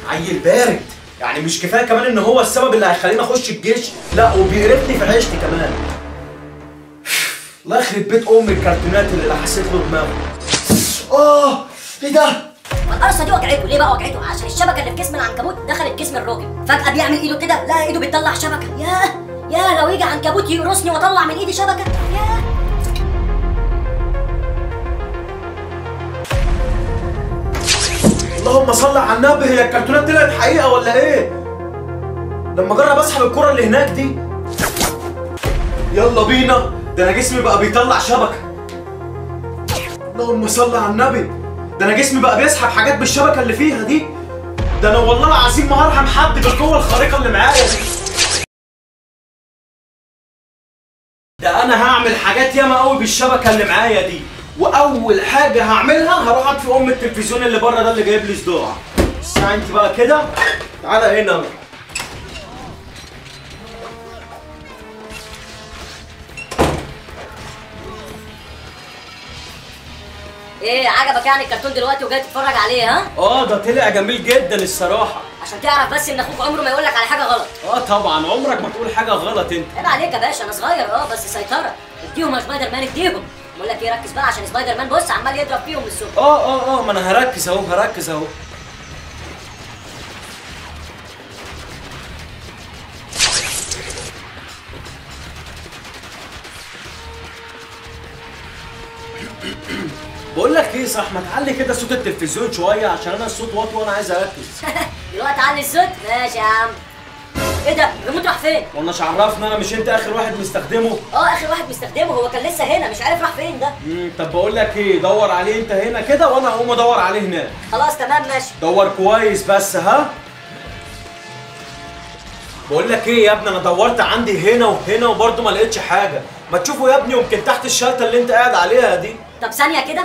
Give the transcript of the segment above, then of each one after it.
عيل بارد يعني مش كفايه كمان ان هو السبب اللي هيخليني اخش الجيش لا وبيقرفني في عيشتي كمان الله يخرب بيت ام الكرتونات اللي لحست له دماغه اه ايه ده القرصه دي وجعته ليه بقى وجعته عشان الشبكه اللي في جسم العنكبوت دخلت جسم الراجل فجاه بيعمل ايده كده لا ايده بتطلع شبكه ياه ياه لو يجي عنكبوت يقرصني واطلع من ايدي شبكه ياه اللهم صل على النبي هي الكرتونات طلعت حقيقه ولا ايه لما اجرب اسحب الكره اللي هناك دي يلا بينا ده انا جسمي بقى بيطلع شبكه اللهم صل على النبي ده انا جسمي بقى بيسحب حاجات بالشبكه اللي فيها دي ده انا والله العظيم ما هرحم حد بالقوه الخارقه اللي معايا دي ده انا هعمل حاجات ياما قوي بالشبكه اللي معايا دي واول حاجه هعملها هروح اطفي ام التلفزيون اللي بره ده اللي جايب لي صداع الساعه انت بقى كده تعالى هنا ايه عجبك يعني الكرتون دلوقتي وجاي تتفرج عليه ها اه ده طلع جميل جدا الصراحه عشان تعرف بس ان اخوك عمره ما يقول لك على حاجه غلط اه طبعا عمرك ما تقول حاجه غلط انت عيب عليك يا باشا انا صغير اه بس سيطره اديهم يا سبايدر مان اديهم بقول لك ايه ركز بقى عشان سبايدر مان بص عمال يضرب فيهم من الصبح اه اه اه ما انا هركز اهو هركز اهو بقول لك ايه صح ما تعلي كده صوت التلفزيون شويه عشان انا الصوت واطي وانا عايز اركز دلوقتي علي الصوت ماشي يا عم ايه ده الريموت راح فين وانا عرفنا انا مش انت اخر واحد مستخدمه اه اخر واحد مستخدمه هو كان لسه هنا مش عارف راح فين ده امم طب بقول لك ايه دور عليه انت هنا كده وانا هقوم ادور عليه هناك خلاص تمام ماشي دور كويس بس ها بقول لك ايه يا ابني انا دورت عندي هنا وهنا وبرضه ما لقيتش حاجه ما تشوفوا يا ابني يمكن تحت الشلته اللي انت قاعد عليها دي طب ثانيه كده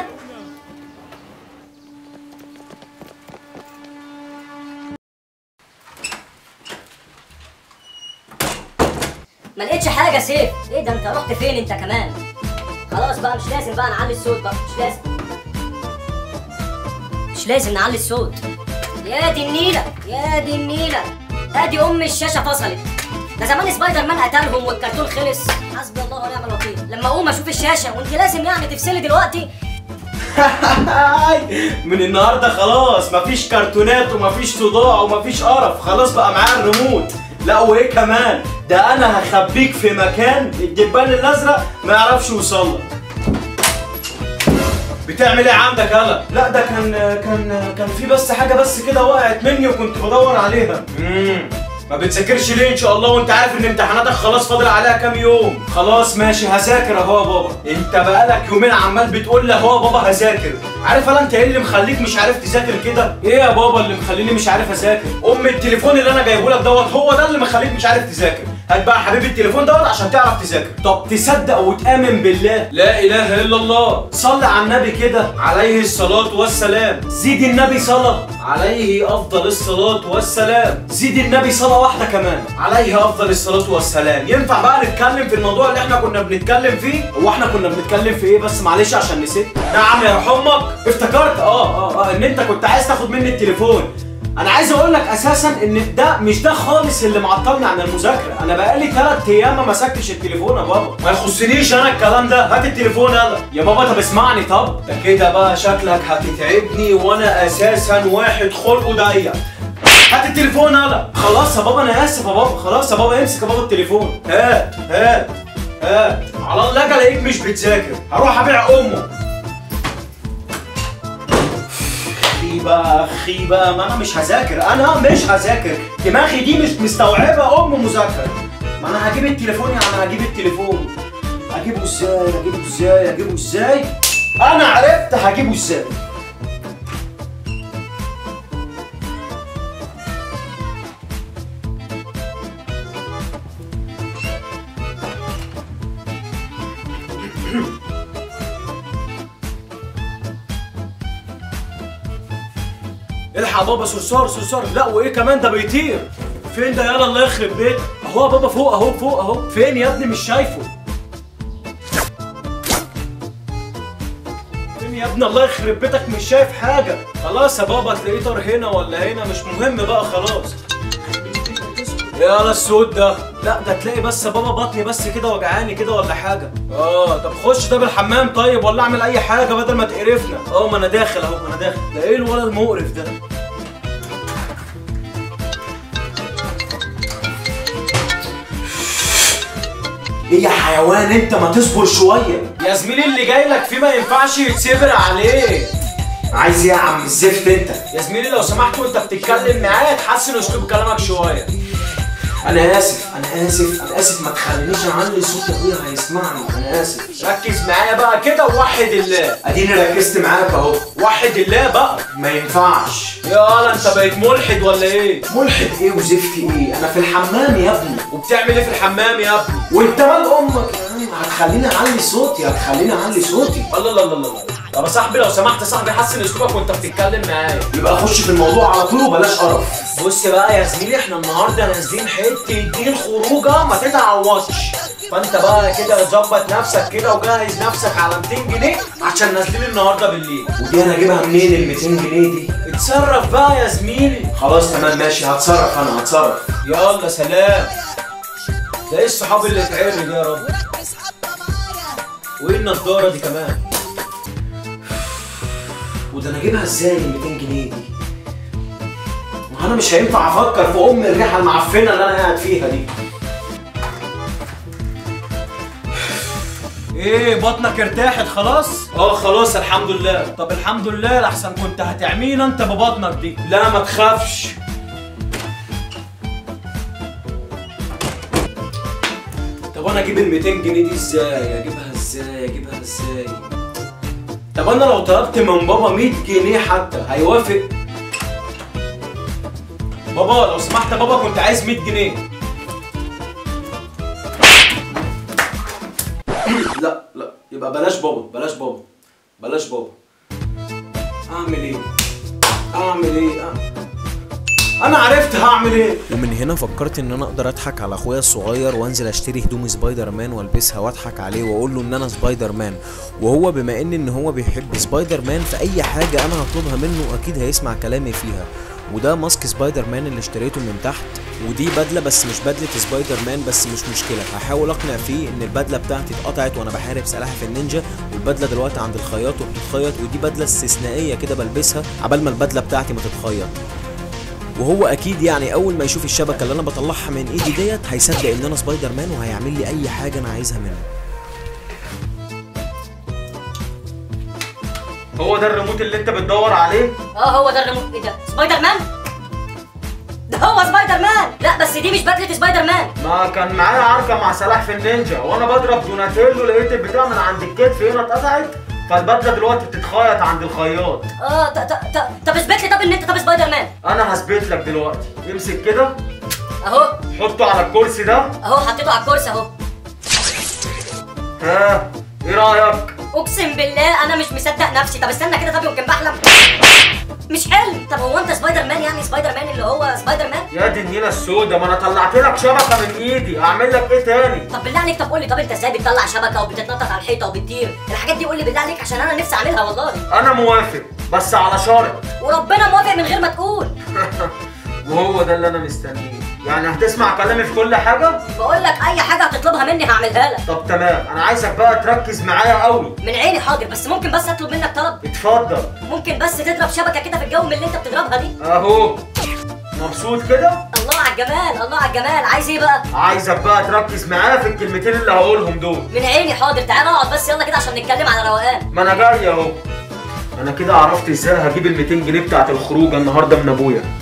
ما لقيتش حاجه سيف ايه ده انت رحت فين انت كمان خلاص بقى مش لازم بقى نعلي الصوت بقى مش لازم مش لازم نعلي الصوت يا دي النيله يا دي النيله ادي ام الشاشه فصلت ده زمان سبايدر مان قتلهم والكرتون خلص حسبي الله ونعم الوكيل لما اقوم اشوف الشاشه وانت لازم يعني تفصلي دلوقتي من النهارده خلاص مفيش كرتونات ومفيش صداع ومفيش قرف خلاص بقى معايا الريموت لا وايه كمان ده انا هخبيك في مكان الدبان الازرق ما يعرفش يوصل لك بتعمل ايه عندك يلا لا ده كان كان كان في بس حاجه بس كده وقعت مني وكنت بدور عليها امم ما بتذاكرش ليه ان شاء الله وانت عارف ان امتحاناتك خلاص فاضل عليها كام يوم خلاص ماشي هذاكر اهو يا بابا انت بقالك يومين عمال بتقول لي اهو يا بابا هذاكر عارف انا انت ايه اللي مخليك مش عارف تذاكر كده ايه يا بابا اللي مخليني مش عارف اذاكر ام التليفون اللي انا جايبه لك دوت هو ده اللي مخليك مش عارف تذاكر هات بقى يا حبيبي التليفون دوت عشان تعرف تذاكر طب تصدق وتامن بالله لا اله الا الله صل على النبي كده عليه الصلاه والسلام زيد النبي صلاه عليه افضل الصلاه والسلام زيد النبي صلاه واحده كمان عليه افضل الصلاه والسلام ينفع بقى نتكلم في الموضوع اللي احنا كنا بنتكلم فيه هو احنا كنا بنتكلم في ايه بس معلش عشان نسيت نعم يا امك افتكرت اه اه اه ان انت كنت عايز تاخد مني التليفون انا عايز اقول لك اساسا ان ده مش ده خالص اللي معطلني عن المذاكره انا بقالي ثلاث ايام ما مسكتش التليفون يا بابا ما يخصنيش انا الكلام ده هات التليفون يلا يا بابا طب اسمعني طب ده كده بقى شكلك هتتعبني وانا اساسا واحد خلقه ضيق هات التليفون يلا خلاص يا بابا انا اسف يا بابا خلاص يا بابا امسك يا بابا التليفون هات هات هات على الله اجي الاقيك مش بتذاكر هروح ابيع امه اخي بقى اخي بقى ما انا مش هذاكر انا مش هذاكر دماغي دي مش مستوعبه ام مذاكره ما انا هجيب التليفون يعني هجيب التليفون هجيبه ازاي هجيبه ازاي هجيبه ازاي انا عرفت هجيبه ازاي الحق بابا صرصار صرصار لا وايه كمان ده بيطير فين ده يلا الله يخرب بيتك اهو يا بابا فوق اهو فوق اهو فين يا ابني مش شايفه فين يا ابني الله يخرب بيتك مش شايف حاجه خلاص يا بابا تلاقيه طار هنا ولا هنا مش مهم بقى خلاص يا السود ده لا ده تلاقي بس يا بابا بطني بس كده وجعاني كده ولا حاجه اه طب خش ده بالحمام طيب ولا اعمل اي حاجه بدل ما تقرفنا اه ما انا داخل اهو انا داخل ده ايه الولد المقرف ده ايه يا حيوان انت ما تصبر شويه يا زميلي اللي جاي لك فيه ما ينفعش يتصبر عليه عايز ايه يا عم الزفت انت يا زميلي لو سمحت وانت بتتكلم معايا تحسن اسلوب كلامك شويه انا اسف انا اسف انا اسف ما تخلينيش اعلي صوت ابويا هيسمعني انا اسف ركز معايا بقى كده ووحد الله اديني ركزت معاك اهو وحد الله بقى ما ينفعش يا انت بقيت ملحد ولا ايه ملحد ايه وزفت ايه انا في الحمام يا ابني وبتعمل ايه في الحمام يا ابني وانت مال امك يا عم هتخليني اعلي صوتي هتخليني اعلي صوتي الله الله الله الله طب يا صاحبي لو سمحت يا صاحبي حسن اسلوبك وانت بتتكلم معايا يبقى خش في الموضوع على طول وبلاش قرف بص بقى يا زميلي احنا النهارده نازلين حته دين خروجه ما تتعوضش فانت بقى كده ظبط نفسك كده وجهز نفسك على 200 جنيه عشان نازلين النهارده بالليل ودي انا اجيبها منين ال 200 جنيه دي اتصرف بقى يا زميلي خلاص تمام ماشي هتصرف انا هتصرف يلا سلام ده ايه الصحاب اللي اتعرض دي يا رب وايه النضاره دي كمان وده انا اجيبها ازاي ال 200 جنيه دي ما انا مش هينفع افكر في ام الريحه المعفنه اللي انا قاعد فيها دي ايه بطنك ارتاحت خلاص؟ اه خلاص الحمد لله طب الحمد لله لحسن كنت هتعمينا انت ببطنك دي لا ما تخافش طب انا اجيب ال 200 جنيه دي ازاي؟ اجيبها ازاي؟ اجيبها ازاي؟ طب انا لو طلبت من بابا 100 جنيه حتى هيوافق؟ بابا لو سمحت يا بابا كنت عايز 100 جنيه لا لا يبقى بلاش بابا بلاش بابا بلاش بابا اعمل ايه اعمل ايه أعمل. انا عرفت هعمل ايه ومن هنا فكرت ان انا اقدر اضحك على اخويا الصغير وانزل اشتري هدوم سبايدر مان والبسها واضحك عليه واقول له ان انا سبايدر مان وهو بما ان ان هو بيحب سبايدر مان فاي حاجه انا هطلبها منه اكيد هيسمع كلامي فيها وده ماسك سبايدر مان اللي اشتريته من تحت ودي بدله بس مش بدله سبايدر مان بس مش مشكله هحاول اقنع فيه ان البدله بتاعتي اتقطعت وانا بحارب سلاحف النينجا والبدله دلوقتي عند الخياط وبتتخيط ودي بدله استثنائيه كده بلبسها عبال ما البدله بتاعتي ما تتخيط وهو اكيد يعني اول ما يشوف الشبكه اللي انا بطلعها من ايدي ديت هيصدق ان انا سبايدر مان وهيعمل لي اي حاجه انا عايزها منه هو ده الريموت اللي انت بتدور عليه اه هو ده الريموت ايه ده سبايدر مان ده هو سبايدر مان لا بس دي مش بدله سبايدر مان ما كان معايا عركه مع سلاحف النينجا وانا بضرب دوناتيلو لقيت البتاع من عند الكتف هنا اتقطعت فالبدله دلوقتي بتتخيط عند الخياط اه ط- ط- ط- طب اثبت لي طب ان انت طب سبايدر مان انا هثبت لك دلوقتي امسك كده اهو حطه على الكرسي ده اهو حطيته على الكرسي اهو ها ايه رايك اقسم بالله انا مش مصدق نفسي طب استنى كده طب يمكن بحلم مش حلم طب هو انت سبايدر مان يعني سبايدر مان اللي هو سبايدر مان يا دي النيله السودا ما انا طلعت لك شبكه من ايدي اعمل لك ايه تاني طب بالله عليك طب قول لي طب انت ازاي بتطلع شبكه وبتتنطط على الحيطه وبتطير الحاجات دي قول لي بالله عليك عشان انا نفسي اعملها والله انا موافق بس على شرط وربنا موافق من غير ما تقول وهو ده اللي انا مستنيه يعني هتسمع كلامي في كل حاجه بقول لك اي حاجه هتطلبها مني هعملها لك طب تمام انا عايزك بقى تركز معايا قوي من عيني حاضر بس ممكن بس اطلب منك طلب اتفضل ممكن بس تضرب شبكه كده في الجو من اللي انت بتضربها دي اهو مبسوط كده الله على الجمال الله على الجمال عايز ايه بقى عايزك بقى تركز معايا في الكلمتين اللي هقولهم دول من عيني حاضر تعالى اقعد بس يلا كده عشان نتكلم على روقان ما انا جاي اهو انا كده عرفت ازاي هجيب ال 200 جنيه بتاعت الخروجه النهارده من ابويا